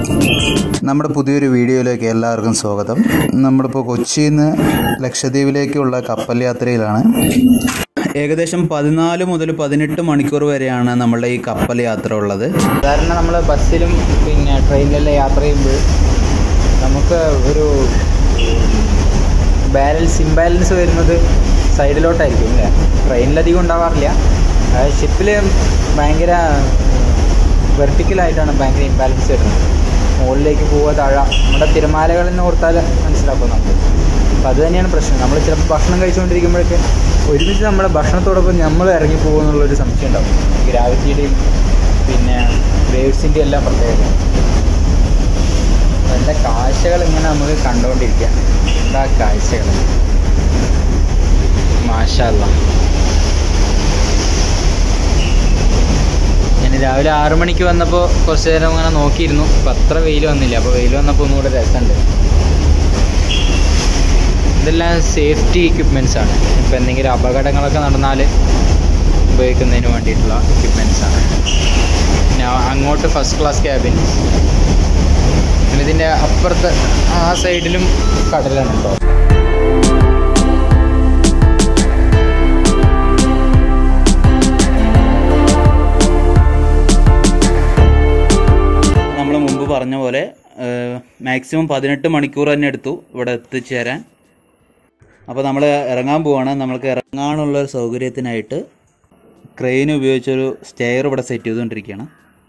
നമ്മുടെ പുതിയൊരു വീഡിയോയിലേക്ക് എല്ലാവർക്കും സ്വാഗതം നമ്മളിപ്പോൾ കൊച്ചിയിൽ നിന്ന് ലക്ഷദ്വീപിലേക്കുള്ള കപ്പൽ യാത്രയിലാണ് ഏകദേശം പതിനാല് മുതൽ പതിനെട്ട് മണിക്കൂർ വരെയാണ് നമ്മളുടെ ഈ കപ്പൽ യാത്ര ഉള്ളത് സാധാരണ നമ്മൾ ബസ്സിലും പിന്നെ ട്രെയിനിലെല്ലാം യാത്ര ചെയ്യുമ്പോൾ നമുക്ക് ഒരു ബാലൻസ് ഇംബാലൻസ് വരുന്നത് സൈഡിലോട്ടായിരിക്കും അല്ലേ ട്രെയിനിലധികം ഉണ്ടാവാറില്ല ഷിപ്പിൽ ഭയങ്കര വെർട്ടിക്കലായിട്ടാണ് ഭയങ്കര ഇംബാലൻസ് വരുന്നത് മുകളിലേക്ക് പോവുക താഴ നമ്മുടെ തിരമാലകളിൽ നിന്ന് ഓർത്താൽ മനസ്സിലാക്കും നമുക്ക് അപ്പോൾ അത് തന്നെയാണ് പ്രശ്നം നമ്മൾ ചിലപ്പോൾ ഭക്ഷണം കഴിച്ചുകൊണ്ടിരിക്കുമ്പോഴൊക്കെ ഒരുമിച്ച് നമ്മുടെ ഭക്ഷണത്തോടൊപ്പം നമ്മൾ ഇറങ്ങി പോകുമെന്നുള്ളൊരു സംശയം ഉണ്ടാവും ഗ്രാവിറ്റിയുടെയും പിന്നെ വേവ്സിൻ്റെ എല്ലാം പ്രത്യേകത നല്ല കാഴ്ചകൾ ഇങ്ങനെ നമുക്ക് കണ്ടുകൊണ്ടിരിക്കാം എന്താ കാഴ്ചകൾ മാഷല്ല ഞാൻ രാവിലെ ആറു മണിക്ക് വന്നപ്പോൾ കുറച്ച് നേരം അങ്ങനെ നോക്കിയിരുന്നു അപ്പം അത്ര വെയിൽ വന്നില്ല അപ്പോൾ വെയിൽ വന്നപ്പോൾ ഒന്നുകൂടെ രസമുണ്ട് ഇതെല്ലാം സേഫ്റ്റി എക്യുപ്മെൻറ്റ്സ് ആണ് ഇപ്പം എന്തെങ്കിലും അപകടങ്ങളൊക്കെ നടന്നാൽ ഉപയോഗിക്കുന്നതിന് വേണ്ടിയിട്ടുള്ള എക്യുപ്മെൻറ്റ്സ് ആണ് പിന്നെ അങ്ങോട്ട് ഫസ്റ്റ് ക്ലാസ് ക്യാബിൻ പിന്നെ ഇതിൻ്റെ അപ്പുറത്ത് ആ സൈഡിലും കടലാണ് കേട്ടോ നമ്മൾ മുമ്പ് പറഞ്ഞ പോലെ മാക്സിമം പതിനെട്ട് മണിക്കൂർ തന്നെ എടുത്തു ഇവിടെ എത്തിച്ചേരാൻ അപ്പോൾ നമ്മൾ ഇറങ്ങാൻ പോവാണ് നമ്മൾക്ക് ഇറങ്ങാനുള്ള ഒരു സൗകര്യത്തിനായിട്ട് ക്രെയിൻ ഉപയോഗിച്ചൊരു സ്റ്റെയർ ഇവിടെ സെറ്റ് ചെയ്തുകൊണ്ടിരിക്കുകയാണ്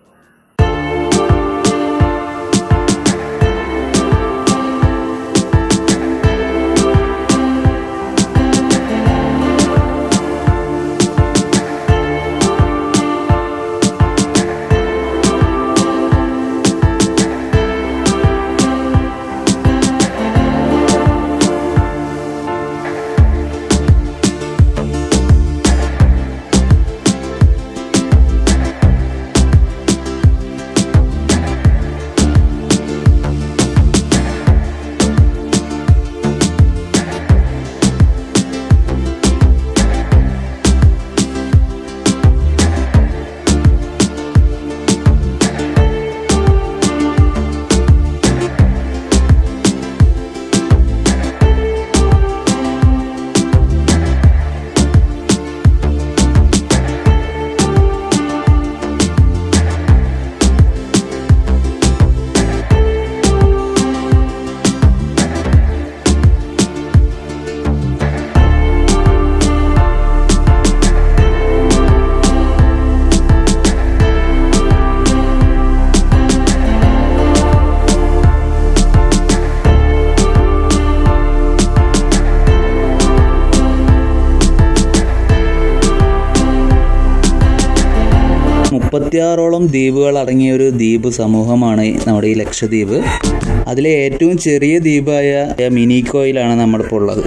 മുപ്പത്തിയാറോളം ദ്വീപുകൾ അടങ്ങിയ ഒരു ദ്വീപ് സമൂഹമാണ് നമ്മുടെ ഈ ലക്ഷദ്വീപ് അതിലെ ഏറ്റവും ചെറിയ ദ്വീപായ മിനിക്കോയിലാണ് നമ്മളിപ്പോൾ ഉള്ളത്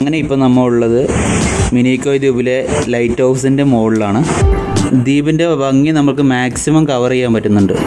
അങ്ങനെ ഇപ്പോൾ നമ്മൾ ഉള്ളത് മിനിക്കോയ് ദ്വീപിലെ ലൈറ്റ് ഹൗസിൻ്റെ മുകളിലാണ് ദ്വീപിൻ്റെ ഭംഗി നമുക്ക് മാക്സിമം കവർ ചെയ്യാൻ പറ്റുന്നുണ്ട്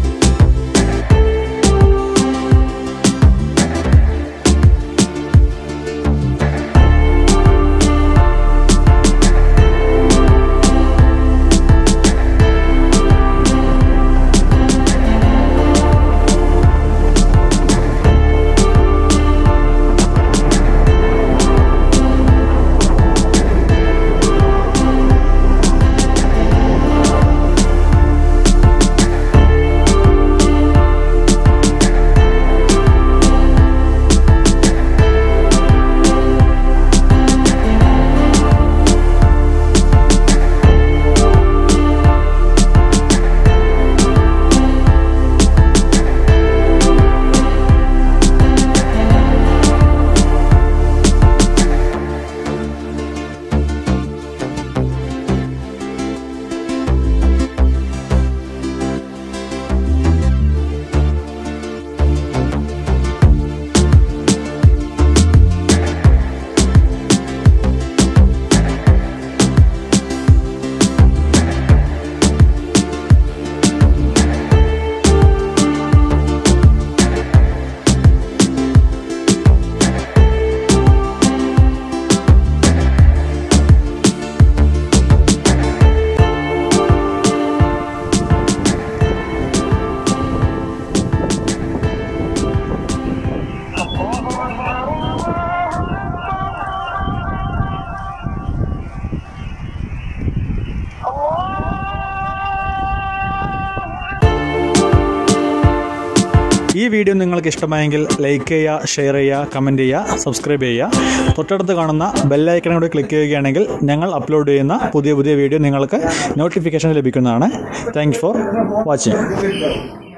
ഈ വീഡിയോ നിങ്ങൾക്ക് ഇഷ്ടമായെങ്കിൽ ലൈക്ക് ചെയ്യുക ഷെയർ ചെയ്യുക കമൻറ്റ് ചെയ്യുക സബ്സ്ക്രൈബ് ചെയ്യുക തൊട്ടടുത്ത് കാണുന്ന ബെല്ലൈക്കണും കൂടി ക്ലിക്ക് ചെയ്യുകയാണെങ്കിൽ ഞങ്ങൾ അപ്ലോഡ് ചെയ്യുന്ന പുതിയ പുതിയ വീഡിയോ നിങ്ങൾക്ക് നോട്ടിഫിക്കേഷൻ ലഭിക്കുന്നതാണ് താങ്ക് ഫോർ വാച്ചിങ്